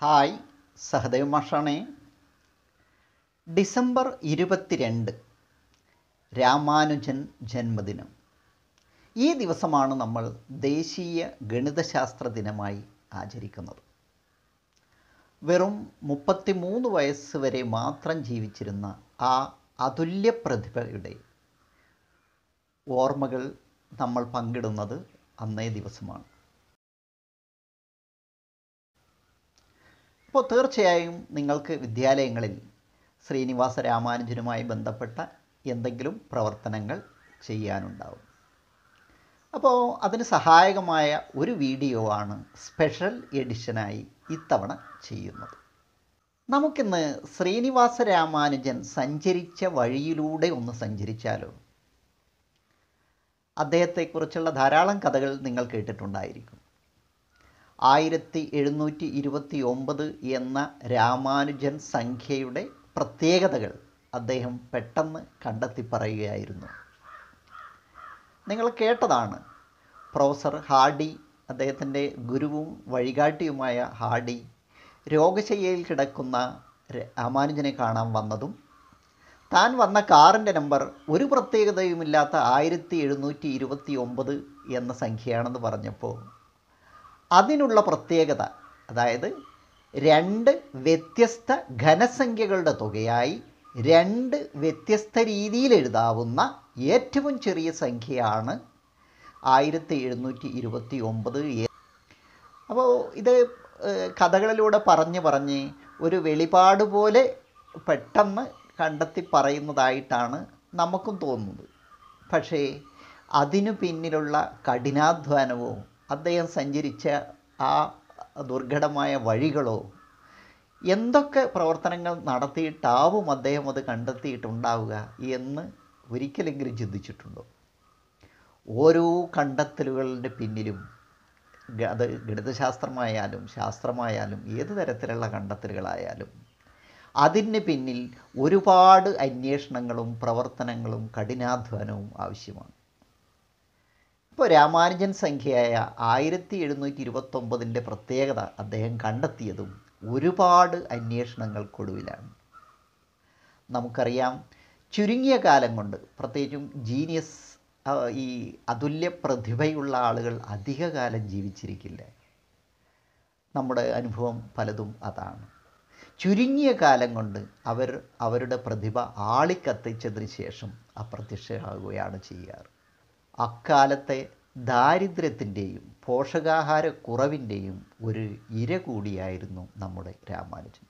hi Sahadev മാഷാണേ December ഇരുപത്തിരണ്ട് രാമാനുജൻ ജന്മദിനം ഈ ദിവസമാണ് നമ്മൾ ദേശീയ ഗണിതശാസ്ത്ര ദിനമായി ആചരിക്കുന്നത് വെറും മുപ്പത്തിമൂന്ന് വയസ്സ് വരെ മാത്രം ജീവിച്ചിരുന്ന ആ അതുല്യ പ്രതിഭയുടെ ഓർമ്മകൾ നമ്മൾ പങ്കിടുന്നത് അന്നേ ദിവസമാണ് അപ്പോൾ തീർച്ചയായും നിങ്ങൾക്ക് വിദ്യാലയങ്ങളിൽ ശ്രീനിവാസ രാമാനുജനുമായി ബന്ധപ്പെട്ട എന്തെങ്കിലും പ്രവർത്തനങ്ങൾ ചെയ്യാനുണ്ടാവും അപ്പോൾ അതിന് സഹായകമായ ഒരു വീഡിയോ ആണ് സ്പെഷ്യൽ എഡിഷനായി ഇത്തവണ ചെയ്യുന്നത് നമുക്കിന്ന് ശ്രീനിവാസ രാമാനുജൻ സഞ്ചരിച്ച വഴിയിലൂടെ ഒന്ന് സഞ്ചരിച്ചാലോ അദ്ദേഹത്തെക്കുറിച്ചുള്ള ധാരാളം കഥകൾ നിങ്ങൾ കേട്ടിട്ടുണ്ടായിരിക്കും ആയിരത്തി എഴുന്നൂറ്റി ഇരുപത്തി ഒമ്പത് എന്ന രാമാനുജൻ സംഖ്യയുടെ പ്രത്യേകതകൾ അദ്ദേഹം പെട്ടെന്ന് കണ്ടെത്തി പറയുകയായിരുന്നു നിങ്ങൾ കേട്ടതാണ് പ്രൊഫസർ ഹാർഡി അദ്ദേഹത്തിൻ്റെ ഗുരുവും വഴികാട്ടിയുമായ ഹാർഡി രോഗശയ്യയിൽ കിടക്കുന്ന രാമാനുജനെ കാണാൻ വന്നതും താൻ വന്ന കാറിൻ്റെ നമ്പർ ഒരു പ്രത്യേകതയുമില്ലാത്ത ആയിരത്തി എഴുന്നൂറ്റി ഇരുപത്തി ഒമ്പത് എന്ന സംഖ്യയാണെന്ന് പറഞ്ഞപ്പോൾ അതിനുള്ള പ്രത്യേകത അതായത് രണ്ട് വ്യത്യസ്ത ഘനസംഖ്യകളുടെ തുകയായി രണ്ട് വ്യത്യസ്ത രീതിയിൽ എഴുതാവുന്ന ഏറ്റവും ചെറിയ സംഖ്യയാണ് ആയിരത്തി എഴുന്നൂറ്റി ഇരുപത്തി ഒമ്പത് അപ്പോൾ ഇത് കഥകളിലൂടെ പറഞ്ഞ് പറഞ്ഞ് ഒരു വെളിപാട് പോലെ പെട്ടെന്ന് കണ്ടെത്തി പറയുന്നതായിട്ടാണ് നമുക്കും തോന്നുന്നത് പക്ഷേ അതിനു പിന്നിലുള്ള കഠിനാധ്വാനവും അദ്ദേഹം സഞ്ചരിച്ച ആ ദുർഘടമായ വഴികളോ എന്തൊക്കെ പ്രവർത്തനങ്ങൾ നടത്തിയിട്ടാവും അദ്ദേഹം അത് കണ്ടെത്തിയിട്ടുണ്ടാവുക എന്ന് ഒരിക്കലെങ്കിലും ചിന്തിച്ചിട്ടുണ്ടോ ഓരോ കണ്ടെത്തലുകളുടെ പിന്നിലും അത് ഗണിതശാസ്ത്രമായാലും ശാസ്ത്രമായാലും ഏത് തരത്തിലുള്ള കണ്ടെത്തലുകളായാലും അതിന് പിന്നിൽ ഒരുപാട് അന്വേഷണങ്ങളും പ്രവർത്തനങ്ങളും കഠിനാധ്വാനവും ആവശ്യമാണ് ഇപ്പോൾ രാമാനുജൻ സംഖ്യയായ ആയിരത്തി എഴുന്നൂറ്റി ഇരുപത്തൊമ്പതിൻ്റെ പ്രത്യേകത അദ്ദേഹം കണ്ടെത്തിയതും ഒരുപാട് അന്വേഷണങ്ങൾക്കൊടുവിലാണ് നമുക്കറിയാം ചുരുങ്ങിയ കാലം കൊണ്ട് പ്രത്യേകിച്ചും ജീനിയസ് ഈ അതുല്യ പ്രതിഭയുള്ള ആളുകൾ അധികകാലം ജീവിച്ചിരിക്കില്ല നമ്മുടെ അനുഭവം പലതും അതാണ് ചുരുങ്ങിയ കാലം കൊണ്ട് അവർ അവരുടെ പ്രതിഭ ആളിക്കത്തിച്ചതിന് ശേഷം അപ്രത്യക്ഷമാകുകയാണ് ചെയ്യാറ് അക്കാലത്തെ ദാരിദ്ര്യത്തിൻ്റെയും പോഷകാഹാരക്കുറവിൻ്റെയും ഒരു ഇര കൂടിയായിരുന്നു നമ്മുടെ രാമാനുജൻ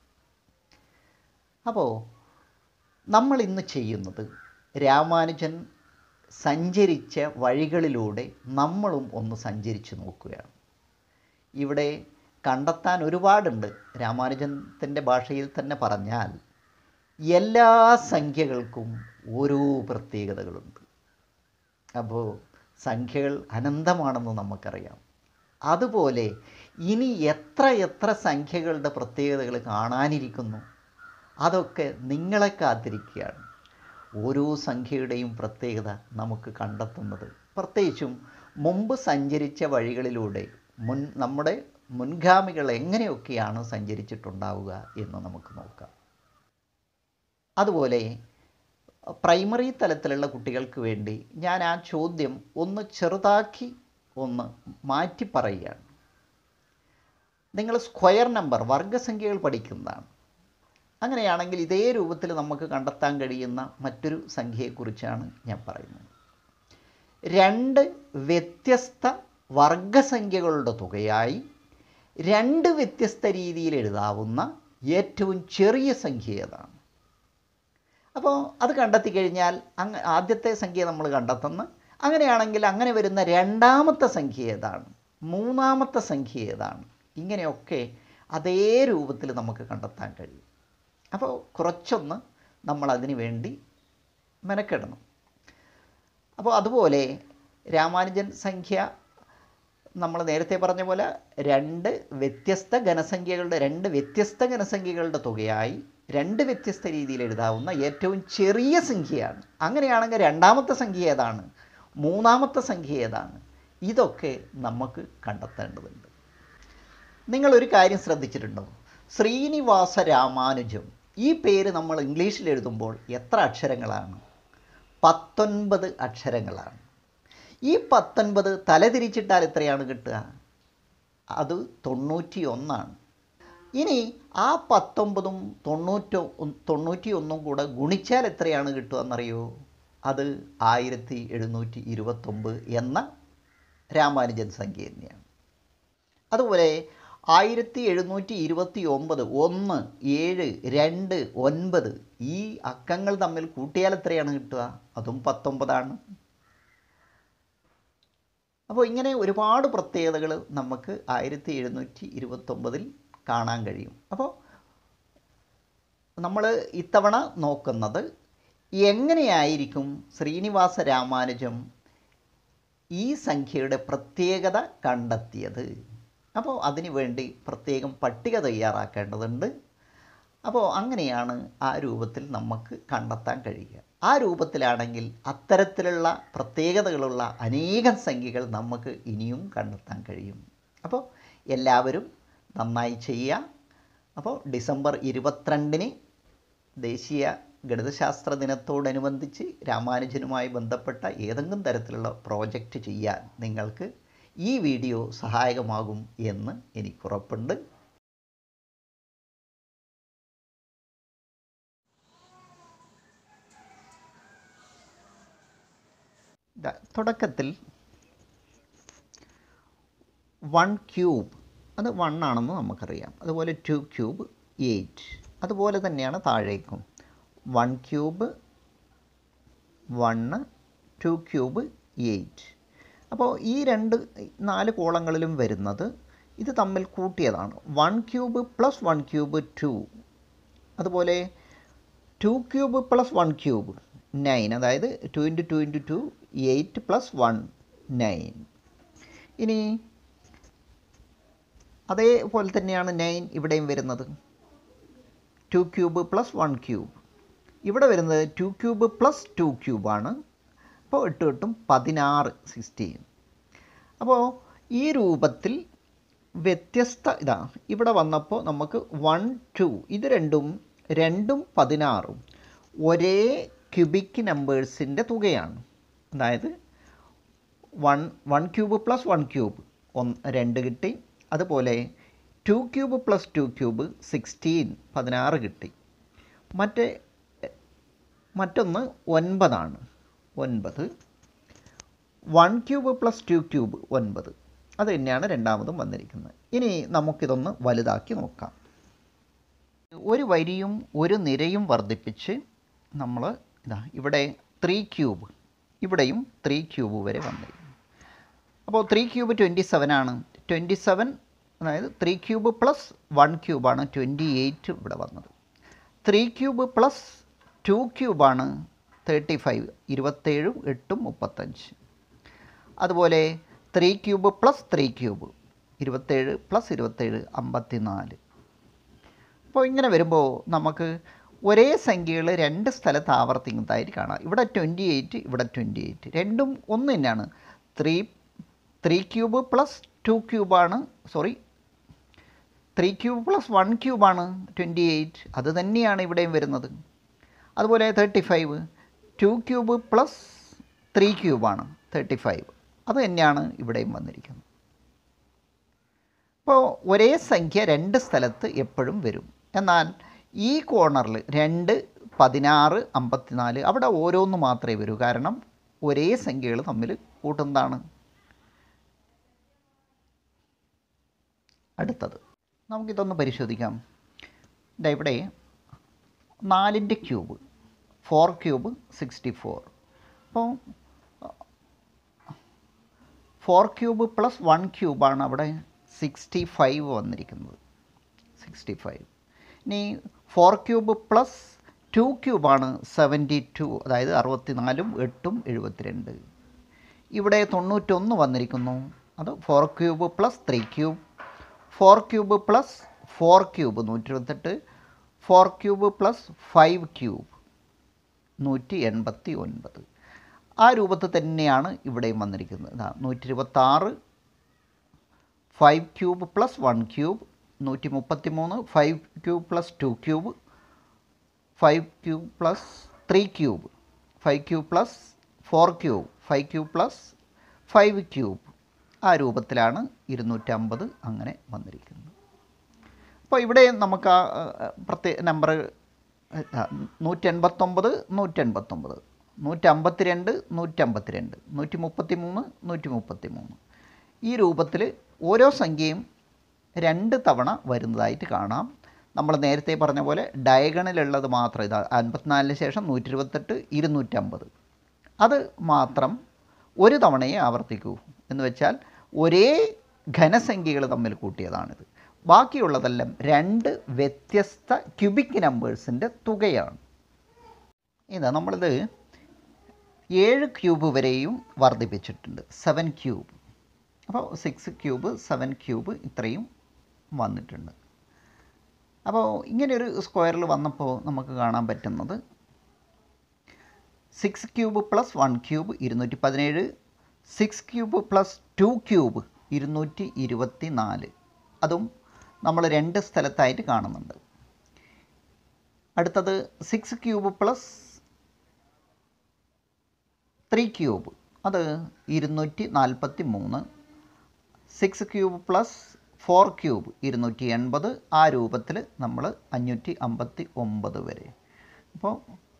അപ്പോൾ നമ്മൾ ഇന്ന് ചെയ്യുന്നത് രാമാനുജൻ സഞ്ചരിച്ച വഴികളിലൂടെ നമ്മളും ഒന്ന് സഞ്ചരിച്ചു നോക്കുകയാണ് ഇവിടെ കണ്ടെത്താൻ ഒരുപാടുണ്ട് രാമാനുജത്തിൻ്റെ ഭാഷയിൽ തന്നെ പറഞ്ഞാൽ എല്ലാ സംഖ്യകൾക്കും ഓരോ പ്രത്യേകതകളുണ്ട് അപ്പോൾ സംഖ്യകൾ അനന്തമാണെന്ന് നമുക്കറിയാം അതുപോലെ ഇനി എത്ര എത്ര സംഖ്യകളുടെ പ്രത്യേകതകൾ കാണാനിരിക്കുന്നു അതൊക്കെ നിങ്ങളെ കാത്തിരിക്കുകയാണ് ഓരോ സംഖ്യയുടെയും പ്രത്യേകത നമുക്ക് കണ്ടെത്തുന്നത് പ്രത്യേകിച്ചും മുമ്പ് സഞ്ചരിച്ച വഴികളിലൂടെ മുൻ നമ്മുടെ മുൻഗാമികൾ എങ്ങനെയൊക്കെയാണ് സഞ്ചരിച്ചിട്ടുണ്ടാവുക എന്ന് നമുക്ക് നോക്കാം അതുപോലെ പ്രൈമറി തലത്തിലുള്ള കുട്ടികൾക്ക് വേണ്ടി ഞാൻ ആ ചോദ്യം ഒന്ന് ചെറുതാക്കി ഒന്ന് മാറ്റി പറയുകയാണ് നിങ്ങൾ സ്ക്വയർ നമ്പർ വർഗസംഖ്യകൾ പഠിക്കുന്നതാണ് അങ്ങനെയാണെങ്കിൽ ഇതേ രൂപത്തിൽ നമുക്ക് കണ്ടെത്താൻ കഴിയുന്ന മറ്റൊരു സംഖ്യയെക്കുറിച്ചാണ് ഞാൻ പറയുന്നത് രണ്ട് വ്യത്യസ്ത വർഗസംഖ്യകളുടെ തുകയായി രണ്ട് വ്യത്യസ്ത രീതിയിൽ എഴുതാവുന്ന ഏറ്റവും ചെറിയ സംഖ്യ ഏതാണ് അപ്പോൾ അത് കണ്ടെത്തി കഴിഞ്ഞാൽ അങ്ങ് ആദ്യത്തെ സംഖ്യ നമ്മൾ കണ്ടെത്തുന്നു അങ്ങനെയാണെങ്കിൽ അങ്ങനെ വരുന്ന രണ്ടാമത്തെ സംഖ്യ ഏതാണ് മൂന്നാമത്തെ സംഖ്യ ഏതാണ് ഇങ്ങനെയൊക്കെ അതേ രൂപത്തിൽ നമുക്ക് കണ്ടെത്താൻ കഴിയും അപ്പോൾ കുറച്ചൊന്ന് നമ്മൾ അതിന് വേണ്ടി മെനക്കെടണം അപ്പോൾ അതുപോലെ രാമാനുജൻ സംഖ്യ നമ്മൾ നേരത്തെ പറഞ്ഞ പോലെ രണ്ട് വ്യത്യസ്ത ഘനസംഖ്യകളുടെ രണ്ട് വ്യത്യസ്ത ഘനസംഖ്യകളുടെ തുകയായി രണ്ട് വ്യത്യസ്ത രീതിയിൽ എഴുതാവുന്ന ഏറ്റവും ചെറിയ സംഖ്യയാണ് അങ്ങനെയാണെങ്കിൽ രണ്ടാമത്തെ സംഖ്യ ഏതാണ് മൂന്നാമത്തെ സംഖ്യ ഏതാണ് ഇതൊക്കെ നമുക്ക് കണ്ടെത്തേണ്ടതുണ്ട് നിങ്ങളൊരു കാര്യം ശ്രദ്ധിച്ചിട്ടുണ്ടോ ശ്രീനിവാസ രാമാനുജം ഈ പേര് നമ്മൾ ഇംഗ്ലീഷിൽ എഴുതുമ്പോൾ എത്ര അക്ഷരങ്ങളാണ് പത്തൊൻപത് അക്ഷരങ്ങളാണ് ഈ പത്തൊൻപത് തലതിരിച്ചിട്ടാൽ എത്രയാണ് കിട്ടുക അത് തൊണ്ണൂറ്റി ഒന്നാണ് ഇനി ആ പത്തൊമ്പതും തൊണ്ണൂറ്റോ തൊണ്ണൂറ്റി ഒന്നും കൂടെ ഗുണിച്ചാൽ എത്രയാണ് കിട്ടുക എന്നറിയോ അത് ആയിരത്തി എഴുന്നൂറ്റി ഇരുപത്തൊമ്പത് എന്ന രാമാനുജൻ സംഖ്യ തന്നെയാണ് അതുപോലെ ആയിരത്തി എഴുന്നൂറ്റി ഇരുപത്തി ഒമ്പത് ഒന്ന് ഏഴ് രണ്ട് ഒൻപത് ഈ അക്കങ്ങൾ തമ്മിൽ കൂട്ടിയാൽ എത്രയാണ് കിട്ടുക അതും പത്തൊമ്പതാണ് അപ്പോൾ ഇങ്ങനെ ഒരുപാട് പ്രത്യേകതകൾ നമുക്ക് ആയിരത്തി എഴുന്നൂറ്റി ഇരുപത്തൊമ്പതിൽ കാണാൻ കഴിയും അപ്പോൾ നമ്മൾ ഇത്തവണ നോക്കുന്നത് എങ്ങനെയായിരിക്കും ശ്രീനിവാസ രാമാനുജം ഈ സംഖ്യയുടെ പ്രത്യേകത കണ്ടെത്തിയത് അപ്പോൾ അതിനു വേണ്ടി പ്രത്യേകം പട്ടിക തയ്യാറാക്കേണ്ടതുണ്ട് അപ്പോൾ അങ്ങനെയാണ് ആ രൂപത്തിൽ നമുക്ക് കണ്ടെത്താൻ കഴിയുക ആ രൂപത്തിലാണെങ്കിൽ അത്തരത്തിലുള്ള പ്രത്യേകതകളുള്ള അനേകം സംഖ്യകൾ നമുക്ക് ഇനിയും കണ്ടെത്താൻ കഴിയും അപ്പോൾ എല്ലാവരും നന്നായി ചെയ്യുക അപ്പോൾ ഡിസംബർ ഇരുപത്തിരണ്ടിന് ദേശീയ ഗണിതശാസ്ത്ര ദിനത്തോടനുബന്ധിച്ച് രാമാനുജനുമായി ബന്ധപ്പെട്ട ഏതെങ്കിലും തരത്തിലുള്ള പ്രോജക്റ്റ് ചെയ്യാൻ നിങ്ങൾക്ക് ഈ വീഡിയോ സഹായകമാകും എന്ന് എനിക്കുറപ്പുണ്ട് ദാ- തുടക്കത്തിൽ വൺ ക്യൂബ് അത് വൺ ആണെന്ന് നമുക്കറിയാം അതുപോലെ ടു ക്യൂബ് എയ്റ്റ് അതുപോലെ തന്നെയാണ് താഴേക്കും one cube one two cube eight അപ്പോൾ ഈ രണ്ട് നാല് കോളങ്ങളിലും വരുന്നത് ഇത് തമ്മിൽ കൂട്ടിയതാണ് one cube plus one cube two അതുപോലെ two cube plus one cube nine അതായത് two into two into two eight plus one nine ഇനി അതേപോലെ തന്നെയാണ് നയൻ ഇവിടെയും വരുന്നത് two cube plus one cube ഇവിടെ വരുന്നത് ടു ക്യൂബ് പ്ലസ് ടു ക്യൂബാണ് അപ്പോൾ എട്ട് എട്ടും പതിനാറ് സിക്സ്റ്റീൻ അപ്പോൾ ഈ രൂപത്തിൽ വ്യത്യസ്ത ഇതാ ഇവിടെ വന്നപ്പോൾ നമുക്ക് വൺ ടു ഇത് രണ്ടും രണ്ടും പതിനാറും ഒരേ ക്യൂബിക് നമ്പേഴ്സിൻ്റെ തുകയാണ് അതായത് one one cube plus one cube ഒന്ന് രണ്ട് കിട്ടി അതുപോലെ two cube plus two cube sixteen പതിനാറ് കിട്ടി മറ്റേ മറ്റൊന്ന് ഒൻപതാണ് ഒൻപത് one cube plus two cube ഒൻപത് അത് തന്നെയാണ് രണ്ടാമതും വന്നിരിക്കുന്നത് ഇനി നമുക്കിതൊന്ന് വലുതാക്കി നോക്കാം ഒരു വരിയും ഒരു നിരയും വർദ്ധിപ്പിച്ച് നമ്മൾ ഇതാ ഇവിടെ ത്രീ ക്യൂബ് ഇവിടെയും ത്രീ ക്യൂബ് വരെ വന്നിരിക്കുന്നു അപ്പോൾ ത്രീ ക്യൂബ് ട്വൻറ്റി സെവൻ ആണ് ട്വൻറ്റി സെവൻ അതായത് ത്രീ ക്യൂബ് പ്ലസ് വൺ ക്യൂബാണ് ട്വൻറ്റി എയ്റ്റ് ഇവിടെ വന്നത് ത്രീ ക്യൂബ് പ്ലസ് ടു ക്യൂബാണ് തേർട്ടി ഫൈവ് ഇരുപത്തേഴും എട്ടും മുപ്പത്തഞ്ച് അതുപോലെ three cube plus three cube ഇരുപത്തേഴ് പ്ലസ് ഇരുപത്തേഴ് അമ്പത്തി നാല് അപ്പോൾ ഇങ്ങനെ വരുമ്പോൾ നമുക്ക് ഒരേ സംഖ്യകൾ രണ്ട് സ്ഥലത്ത് ആവർത്തിക്കുന്നതായിട്ട് കാണാം ഇവിടെ ട്വൻറ്റി എയ്റ്റ് ഇവിടെ ട്വൻറ്റി എയ്റ്റ് രണ്ടും ഒന്ന് തന്നെയാണ് three three cube plus two ക്യൂബാണ് sorry three cube plus one ക്യൂബാണ് ട്വൻറ്റി എയ്റ്റ് അത് തന്നെയാണ് ഇവിടെയും വരുന്നത് അതുപോലെ thirty five two cube plus three ക്യൂബാണ് തേർട്ടി ഫൈവ് അത് തന്നെയാണ് ഇവിടെയും വന്നിരിക്കുന്നത് അപ്പോൾ ഒരേ സംഖ്യ രണ്ട് സ്ഥലത്ത് എപ്പോഴും വരും എന്നാൽ ഈ കോർണറിൽ രണ്ട് പതിനാറ് അമ്പത്തിനാല് അവിടെ ഓരോന്ന് മാത്രമേ വരൂ കാരണം ഒരേ സംഖ്യകൾ തമ്മിൽ കൂട്ടുന്നതാണ് അടുത്തത് നമുക്കിതൊന്ന് പരിശോധിക്കാം ദാ ഇവിടെ നാലിൻ്റെ cube four cube sixty four അപ്പോൾ ഫോർ ക്യൂബ് പ്ലസ് വൺ ക്യൂബാണ് അവിടെ സിക്സ്റ്റി ഫൈവ് വന്നിരിക്കുന്നത് സിക്സ്റ്റി ഫൈവ് ഇനി ഫോർ ക്യൂബ് പ്ലസ് ടു ക്യൂബാണ് സെവൻറ്റി ടു അതായത് അറുപത്തി നാലും എട്ടും എഴുപത്തിരണ്ട് ഇവിടെ തൊണ്ണൂറ്റൊന്ന് വന്നിരിക്കുന്നു അത് four cube plus three cube four cube plus four cube നൂറ്റി ഇരുപത്തെട്ട് four cube plus five cube നൂറ്റി എൺപത്തി ഒൻപത് ആ രൂപത്തിൽ തന്നെയാണ് ഇവിടെയും വന്നിരിക്കുന്നത് ഇതാ നൂറ്റി ഇരുപത്താറ് five cube plus one cube നൂറ്റി മുപ്പത്തി മൂന്ന് five cube plus two cube five cube plus three cube five cube plus four cube five cube plus five cube ആ രൂപത്തിലാണ് ഇരുന്നൂറ്റമ്പത് അങ്ങനെ വന്നിരിക്കുന്നത് അപ്പോൾ ഇവിടെ നമുക്ക് ആ പ്രത്യേക നമ്പർ നൂറ്റെൺപത്തൊമ്പത് നൂറ്റെൺപത്തൊമ്പത് നൂറ്റമ്പത്തിരണ്ട് നൂറ്റമ്പത്തിരണ്ട് നൂറ്റി മുപ്പത്തി മൂന്ന് നൂറ്റി മുപ്പത്തി മൂന്ന് ഈ രൂപത്തിൽ ഓരോ സംഖ്യയും രണ്ട് തവണ വരുന്നതായിട്ട് കാണാം നമ്മൾ നേരത്തെ പറഞ്ഞ പോലെ ഡയഗണിലുള്ളത് മാത്രം ഇത് അൻപത്തിനാലിന് ശേഷം നൂറ്റി ഇരുപത്തെട്ട് ഇരുന്നൂറ്റമ്പത് അത് മാത്രം ഒരു തവണയെ ആവർത്തിക്കൂ എന്ന് വെച്ചാൽ ഒരേ ഘനസംഖ്യകൾ തമ്മിൽ കൂട്ടിയതാണിത് ബാക്കിയുള്ളതെല്ലാം രണ്ട് വ്യത്യസ്ത ക്യൂബിക് നമ്പേഴ്സിൻ്റെ തുകയാണ് ഇതാ നമ്മളിത് ഏഴ് ക്യൂബ് വരെയും വർദ്ധിപ്പിച്ചിട്ടുണ്ട് സെവൻ ക്യൂബ് അപ്പോൾ സിക്സ് ക്യൂബ് സെവൻ ക്യൂബ് ഇത്രയും വന്നിട്ടുണ്ട് അപ്പോൾ ഇങ്ങനെയൊരു സ്ക്വയറിൽ വന്നപ്പോൾ നമുക്ക് കാണാൻ പറ്റുന്നത് six cube plus one cube ഇരുന്നൂറ്റി പതിനേഴ് six cube plus two cube ഇരുന്നൂറ്റി ഇരുപത്തി നാല് അതും നമ്മൾ രണ്ട് സ്ഥലത്തായിട്ട് കാണുന്നുണ്ട് അടുത്തത് six cube plus three cube അത് ഇരുന്നൂറ്റി നാൽപ്പത്തി മൂന്ന് six cube plus four cube ഇരുന്നൂറ്റി എൺപത് ആ രൂപത്തിൽ നമ്മൾ അഞ്ഞൂറ്റി അമ്പത്തി ഒമ്പത് വരെ അപ്പോൾ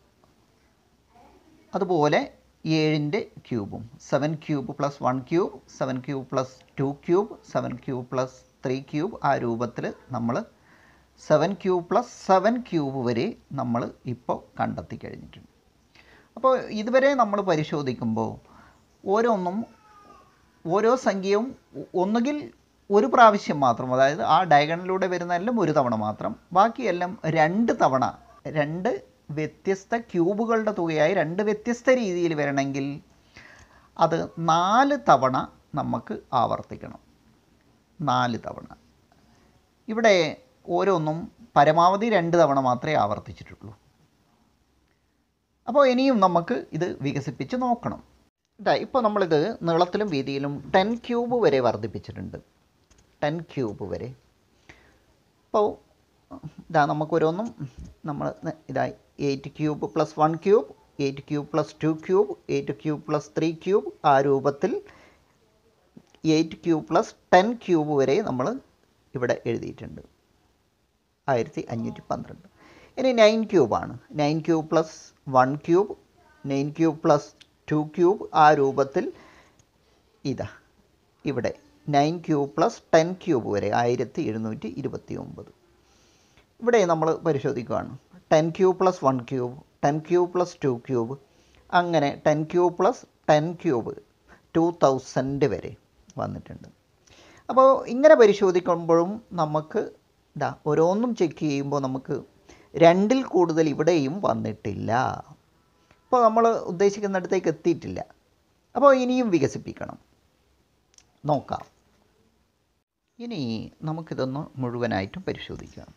അതുപോലെ ഏഴിൻ്റെ ക്യൂബും seven cube plus one cube seven cube plus two cube seven cube plus three cube ആ രൂപത്തിൽ നമ്മൾ seven cube plus seven cube വരെ നമ്മൾ ഇപ്പോൾ കണ്ടെത്തി കഴിഞ്ഞിട്ടുണ്ട് അപ്പോൾ ഇതുവരെ നമ്മൾ പരിശോധിക്കുമ്പോൾ ഓരോന്നും ഓരോ സംഖ്യയും ഒന്നുകിൽ ഒരു പ്രാവശ്യം മാത്രം അതായത് ആ ഡയഗണിലൂടെ വരുന്നതെല്ലാം ഒരു തവണ മാത്രം ബാക്കിയെല്ലാം രണ്ട് തവണ രണ്ട് വ്യത്യസ്ത ക്യൂബുകളുടെ തുകയായി രണ്ട് വ്യത്യസ്ത രീതിയിൽ വരണമെങ്കിൽ അത് നാല് തവണ നമുക്ക് ആവർത്തിക്കണം നാല് തവണ ഇവിടെ ഓരോന്നും പരമാവധി രണ്ട് തവണ മാത്രമേ ആവർത്തിച്ചിട്ടുള്ളൂ അപ്പോൾ ഇനിയും നമുക്ക് ഇത് വികസിപ്പിച്ച് നോക്കണം ഇതാ ഇപ്പോൾ നമ്മളിത് നീളത്തിലും വീതിയിലും ടെൻ ക്യൂബ് വരെ വർദ്ധിപ്പിച്ചിട്ടുണ്ട് ടെൻ ക്യൂബ് വരെ അപ്പോൾ ഇതാ നമുക്കൊരോന്നും നമ്മൾ ഇതാ eight cube plus one cube eight cube plus two cube eight cube plus three cube ആ രൂപത്തിൽ eight cube plus ten cube വരെ നമ്മൾ ഇവിടെ എഴുതിയിട്ടുണ്ട് ആയിരത്തി അഞ്ഞൂറ്റി പന്ത്രണ്ട് ഇനി നയൻ ക്യൂബാണ് nine cube plus one cube nine cube plus two cube ആ രൂപത്തിൽ ഇതാ ഇവിടെ nine cube plus ten cube വരെ ആയിരത്തി എഴുന്നൂറ്റി ഇരുപത്തി ഒമ്പത് ഇവിടെ നമ്മൾ പരിശോധിക്കുകയാണ് ten cube plus one cube ten cube plus two cube അങ്ങനെ ten cube plus ten cube two thousand വരെ വന്നിട്ടുണ്ട് അപ്പോൾ ഇങ്ങനെ പരിശോധിക്കുമ്പോഴും നമുക്ക് ഇതാ ഓരോന്നും ചെക്ക് ചെയ്യുമ്പോൾ നമുക്ക് രണ്ടിൽ കൂടുതൽ ഇവിടെയും വന്നിട്ടില്ല അപ്പോൾ നമ്മൾ ഉദ്ദേശിക്കുന്നിടത്തേക്ക് എത്തിയിട്ടില്ല അപ്പോൾ ഇനിയും വികസിപ്പിക്കണം നോക്കാം ഇനി നമുക്കിതൊന്ന് മുഴുവനായിട്ടും പരിശോധിക്കാം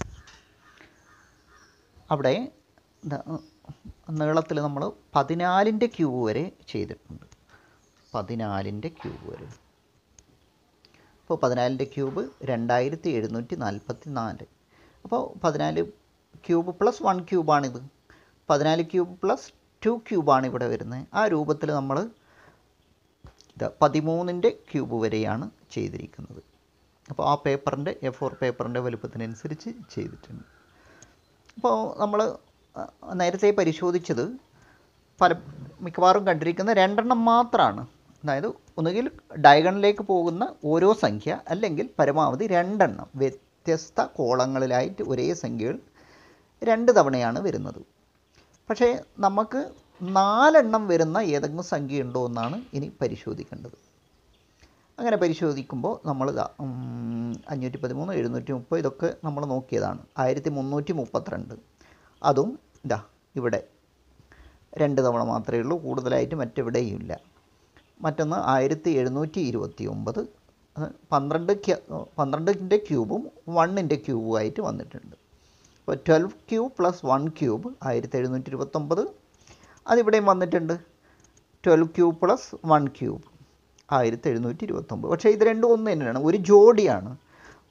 അവിടെ നീളത്തിൽ നമ്മൾ പതിനാലിൻ്റെ ക്യൂബ് വരെ ചെയ്തിട്ടുണ്ട് പതിനാലിൻ്റെ ക്യൂബ് വരെ അപ്പോൾ പതിനാലിൻ്റെ ക്യൂബ് രണ്ടായിരത്തി എഴുന്നൂറ്റി നാൽപ്പത്തി നാല് അപ്പോൾ പതിനാല് ക്യൂബ് പ്ലസ് വൺ ക്യൂബാണിത് പതിനാല് ക്യൂബ് പ്ലസ് ടു ക്യൂബാണ് ഇവിടെ വരുന്നത് ആ രൂപത്തിൽ നമ്മൾ ഇത് പതിമൂന്നിൻ്റെ ക്യൂബ് വരെയാണ് ചെയ്തിരിക്കുന്നത് അപ്പോൾ ആ പേപ്പറിൻ്റെ എ ഫോർ പേപ്പറിൻ്റെ വലുപ്പത്തിനനുസരിച്ച് ചെയ്തിട്ടുണ്ട് അപ്പോൾ നമ്മൾ നേരത്തെ പരിശോധിച്ചത് പല മിക്കവാറും കണ്ടിരിക്കുന്ന രണ്ടെണ്ണം മാത്രമാണ് അതായത് ഒന്നുകിൽ ഡയഗണിലേക്ക് പോകുന്ന ഓരോ സംഖ്യ അല്ലെങ്കിൽ പരമാവധി രണ്ടെണ്ണം വ്യത്യസ്ത കോളങ്ങളിലായിട്ട് ഒരേ സംഖ്യകൾ രണ്ട് തവണയാണ് വരുന്നത് പക്ഷേ നമുക്ക് നാലെണ്ണം വരുന്ന ഏതെങ്കിലും സംഖ്യ ഉണ്ടോ എന്നാണ് ഇനി പരിശോധിക്കേണ്ടത് അങ്ങനെ പരിശോധിക്കുമ്പോൾ നമ്മൾ ഇതാ അഞ്ഞൂറ്റി പതിമൂന്ന് എഴുന്നൂറ്റി മുപ്പത് ഇതൊക്കെ നമ്മൾ നോക്കിയതാണ് ആയിരത്തി മുന്നൂറ്റി മുപ്പത്തിരണ്ട് അതും ഇതാ ഇവിടെ രണ്ട് തവണ മാത്രമേ ഉള്ളൂ കൂടുതലായിട്ട് മറ്റെവിടെയും ഇല്ല മറ്റൊന്ന് ആയിരത്തി എഴുന്നൂറ്റി ഇരുപത്തി ഒമ്പത് പന്ത്രണ്ട് പന്ത്രണ്ടിൻ്റെ ക്യൂബും വണ്ണിൻ്റെ ക്യൂബുമായിട്ട് വന്നിട്ടുണ്ട് അപ്പോൾ twelve cube plus one cube ആയിരത്തി എഴുന്നൂറ്റി ഇരുപത്തൊമ്പത് അതിവിടെയും വന്നിട്ടുണ്ട് twelve cube plus one cube ആയിരത്തി എഴുന്നൂറ്റി ഇരുപത്തൊമ്പത് പക്ഷേ ഇത് രണ്ടും ഒന്ന് തന്നെയാണ് ഒരു ജോഡിയാണ്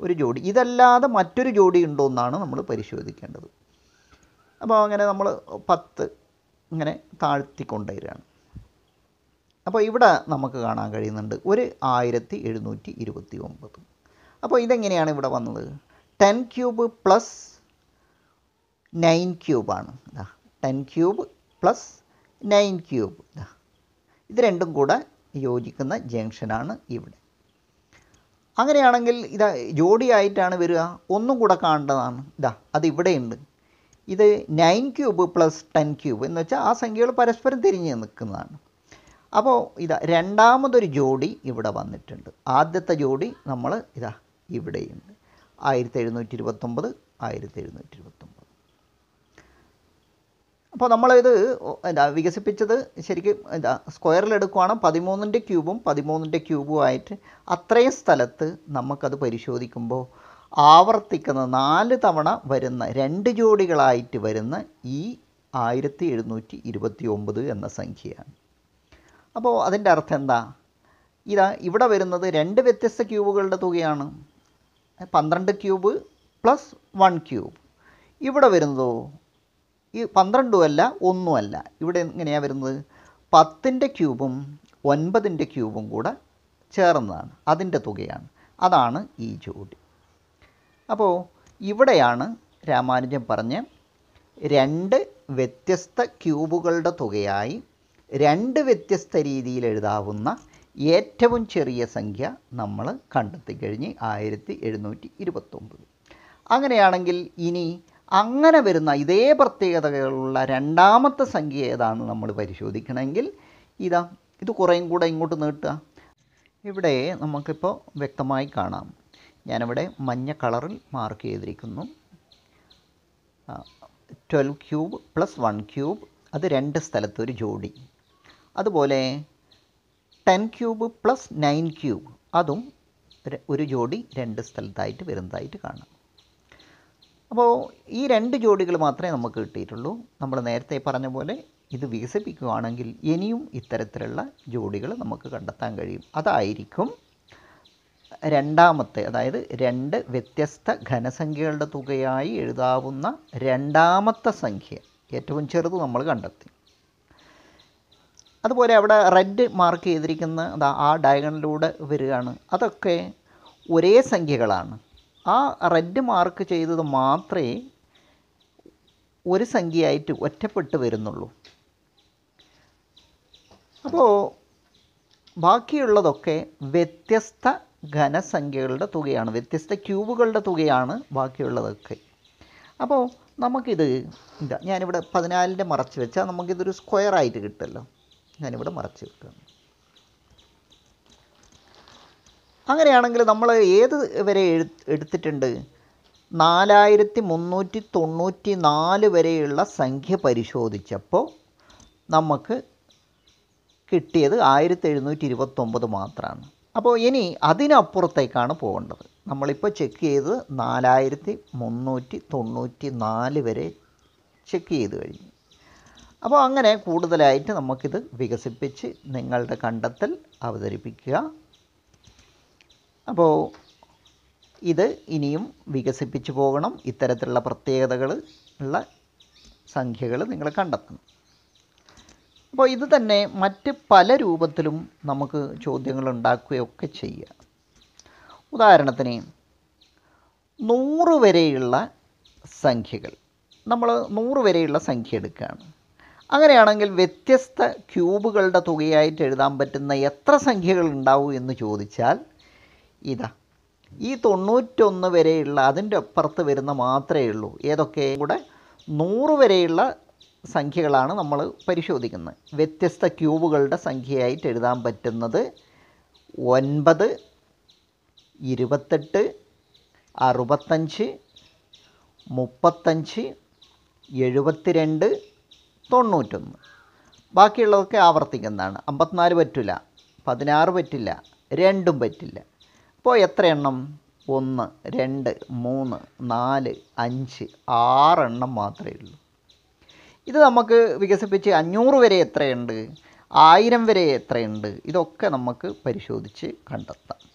ഒരു ജോഡി ഇതല്ലാതെ മറ്റൊരു ജോഡി ഉണ്ടോ എന്നാണ് നമ്മൾ പരിശോധിക്കേണ്ടത് അപ്പോൾ അങ്ങനെ നമ്മൾ പത്ത് ഇങ്ങനെ താഴ്ത്തിക്കൊണ്ടുവരികയാണ് അപ്പോൾ ഇവിടെ നമുക്ക് കാണാൻ കഴിയുന്നുണ്ട് ഒരു ആയിരത്തി എഴുന്നൂറ്റി ഇരുപത്തി ഒമ്പത് അപ്പോൾ ഇതെങ്ങനെയാണ് ഇവിടെ വന്നത് ടെൻ ക്യൂബ് പ്ലസ് നയൻ ക്യൂബാണ് ഇതാ ten cube plus nine cube ഇതാ ഇത് രണ്ടും കൂടെ യോജിക്കുന്ന ജംഗ്ഷനാണ് ഇവിടെ അങ്ങനെയാണെങ്കിൽ ഇതാ ജോഡിയായിട്ടാണ് വരിക ഒന്നും കൂടെ കാണേണ്ടതാണ് ഇതാ അത് ഇവിടെയുണ്ട് ഇത് nine cube plus ten cube എന്ന് വെച്ചാൽ ആ സംഖ്യകൾ പരസ്പരം തിരിഞ്ഞ് നിൽക്കുന്നതാണ് അപ്പോൾ ഇതാ രണ്ടാമതൊരു ജോഡി ഇവിടെ വന്നിട്ടുണ്ട് ആദ്യത്തെ ജോഡി നമ്മൾ ഇതാ ഇവിടെയുണ്ട് ആയിരത്തി എഴുന്നൂറ്റി ഇരുപത്തൊമ്പത് ആയിരത്തി എഴുന്നൂറ്റി ഇരുപത്തൊമ്പത് അപ്പോൾ നമ്മളിത് എന്താ വികസിപ്പിച്ചത് ശരിക്കും എന്താ സ്ക്വയറിൽ എടുക്കുവാണ് പതിമൂന്നിൻ്റെ ക്യൂബും പതിമൂന്നിൻ്റെ ക്യൂബും ആയിട്ട് അത്രയും സ്ഥലത്ത് നമുക്കത് പരിശോധിക്കുമ്പോൾ ആവർത്തിക്കുന്ന നാല് തവണ വരുന്ന രണ്ട് ജോഡികളായിട്ട് വരുന്ന ഈ ആയിരത്തി എഴുന്നൂറ്റി ഇരുപത്തി ഒമ്പത് എന്ന സംഖ്യയാണ് അപ്പോൾ അതിൻ്റെ അർത്ഥം എന്താ ഇതാ ഇവിടെ വരുന്നത് രണ്ട് വ്യത്യസ്ത ക്യൂബുകളുടെ തുകയാണ് പന്ത്രണ്ട് ക്യൂബ് പ്ലസ് വൺ ക്യൂബ് ഇവിടെ വരുന്നതോ ഈ പന്ത്രണ്ടും അല്ല ഒന്നുമല്ല ഇവിടെ എങ്ങനെയാണ് വരുന്നത് പത്തിൻ്റെ ക്യൂബും ഒൻപതിൻ്റെ ക്യൂബും കൂടെ ചേർന്നതാണ് അതിൻ്റെ തുകയാണ് അതാണ് ഈ ജോഡി അപ്പോൾ ഇവിടെയാണ് രാമാനുജൻ പറഞ്ഞ് രണ്ട് വ്യത്യസ്ത ക്യൂബുകളുടെ തുകയായി രണ്ട് വ്യത്യസ്ത രീതിയിൽ എഴുതാവുന്ന ഏറ്റവും ചെറിയ സംഖ്യ നമ്മൾ കണ്ടെത്തി കഴിഞ്ഞ് ആയിരത്തി എഴുന്നൂറ്റി ഇരുപത്തൊമ്പത് അങ്ങനെയാണെങ്കിൽ ഇനി അങ്ങനെ വരുന്ന ഇതേ പ്രത്യേകതകളുള്ള രണ്ടാമത്തെ സംഖ്യ ഏതാണ് നമ്മൾ പരിശോധിക്കണമെങ്കിൽ ഇതാ ഇത് കുറേയും കൂടെ ഇങ്ങോട്ട് നീട്ടുക ഇവിടെ നമുക്കിപ്പോൾ വ്യക്തമായി കാണാം ഞാനിവിടെ മഞ്ഞ കളറിൽ മാർക്ക് ചെയ്തിരിക്കുന്നു twelve cube plus one cube അത് രണ്ട് സ്ഥലത്ത് ഒരു ജോഡി അതുപോലെ ten cube plus nine cube അതും ര- ഒരു ജോഡി രണ്ട് സ്ഥലത്തായിട്ട് വരുന്നതായിട്ട് കാണാം അപ്പോൾ ഈ രണ്ട് ജോഡികൾ മാത്രമേ നമുക്ക് കിട്ടിയിട്ടുള്ളൂ നമ്മൾ നേരത്തെ പറഞ്ഞ പോലെ ഇത് വികസിപ്പിക്കുകയാണെങ്കിൽ ഇനിയും ഇത്തരത്തിലുള്ള ജോഡികൾ നമുക്ക് കണ്ടെത്താൻ കഴിയും അതായിരിക്കും രണ്ടാമത്തെ അതായത് രണ്ട് വ്യത്യസ്ത ഘനസംഖ്യകളുടെ തുകയായി എഴുതാവുന്ന രണ്ടാമത്തെ സംഖ്യ ഏറ്റവും ചെറുത് നമ്മൾ കണ്ടെത്തി അതുപോലെ അവിടെ റെഡ് മാർക്ക് ചെയ്തിരിക്കുന്ന അതാ ആ ഡയഗണലിലൂടെ വരികയാണ് അതൊക്കെ ഒരേ സംഖ്യകളാണ് ആ റെഡ് മാർക്ക് ചെയ്തത് മാത്രമേ ഒരു സംഖ്യയായിട്ട് ഒറ്റപ്പെട്ട് വരുന്നുള്ളൂ അപ്പോൾ ബാക്കിയുള്ളതൊക്കെ വ്യത്യസ്ത ഘനസംഖ്യകളുടെ തുകയാണ് വ്യത്യസ്ത ക്യൂബുകളുടെ തുകയാണ് ബാക്കിയുള്ളതൊക്കെ അപ്പോൾ നമുക്കിത് ഇതാ ഞാനിവിടെ പതിനാലിൻ്റെ മറച്ച് വെച്ചാൽ നമുക്കിതൊരു സ്ക്വയർ ആയിട്ട് കിട്ടുമല്ലോ ഞാനിവിടെ മറച്ച് വെക്കുകയാണ് അങ്ങനെയാണെങ്കിൽ നമ്മൾ ഏത് വരെ എഴു- എടുത്തിട്ടുണ്ട് നാലായിരത്തി മുന്നൂറ്റി തൊണ്ണൂറ്റി നാല് വരെയുള്ള സംഖ്യ പരിശോധിച്ചപ്പോൾ നമുക്ക് കിട്ടിയത് ആയിരത്തി എഴുന്നൂറ്റി ഇരുപത്തൊമ്പത് മാത്രമാണ് അപ്പോൾ ഇനി അതിനപ്പുറത്തേക്കാണ് പോകേണ്ടത് നമ്മളിപ്പോൾ ചെക്ക് ചെയ്ത് നാലായിരത്തി മുന്നൂറ്റി തൊണ്ണൂറ്റി നാല് വരെ ചെക്ക് ചെയ്ത് കഴിഞ്ഞു അപ്പോൾ അങ്ങനെ കൂടുതലായിട്ട് നമുക്കിത് വികസിപ്പിച്ച് നിങ്ങളുടെ കണ്ടെത്തൽ അവതരിപ്പിക്കുക അപ്പോൾ ഇത് ഇനിയും വികസിപ്പിച്ച് പോകണം ഇത്തരത്തിലുള്ള പ്രത്യേകതകൾ ഉള്ള സംഖ്യകൾ നിങ്ങൾ കണ്ടെത്തണം അപ്പോൾ ഇത് തന്നെ മറ്റ് പല രൂപത്തിലും നമുക്ക് ചോദ്യങ്ങൾ ഉണ്ടാക്കുകയൊക്കെ ചെയ്യാം ഉദാഹരണത്തിന് നൂറ് വരെയുള്ള സംഖ്യകൾ നമ്മൾ നൂറ് വരെയുള്ള സംഖ്യ എടുക്കുകയാണ് അങ്ങനെയാണെങ്കിൽ വ്യത്യസ്ത ക്യൂബുകളുടെ തുകയായിട്ട് എഴുതാൻ പറ്റുന്ന എത്ര സംഖ്യകൾ ഉണ്ടാവും എന്ന് ചോദിച്ചാൽ ഇതാ ഈ തൊണ്ണൂറ്റൊന്ന് വരെയുള്ള അതിൻ്റെ അപ്പുറത്ത് വരുന്ന മാത്രമേ ഉള്ളൂ ഏതൊക്കെ കൂടെ നൂറ് വരെയുള്ള സംഖ്യകളാണ് നമ്മൾ പരിശോധിക്കുന്നത് വ്യത്യസ്ത ക്യൂബുകളുടെ സംഖ്യയായിട്ട് എഴുതാൻ പറ്റുന്നത് ഒൻപത് ഇരുപത്തെട്ട് അറുപത്തഞ്ച് മുപ്പത്തഞ്ച് എഴുപത്തിരണ്ട് തൊണ്ണൂറ്റൊന്ന് ബാക്കിയുള്ളതൊക്കെ ആവർത്തിക്കുന്നതാണ് അമ്പത്തിനാല് പറ്റില്ല പതിനാറ് പറ്റില്ല രണ്ടും പറ്റില്ല അപ്പോൾ എത്ര എണ്ണം ഒന്ന് രണ്ട് മൂന്ന് നാല് അഞ്ച് ആറെണ്ണം മാത്രമേ ഉള്ളൂ ഇത് നമുക്ക് വികസിപ്പിച്ച് അഞ്ഞൂറ് വരെ എത്രയുണ്ട് ആയിരം വരെ എത്രയുണ്ട് ഇതൊക്കെ നമുക്ക് പരിശോധിച്ച് കണ്ടെത്താം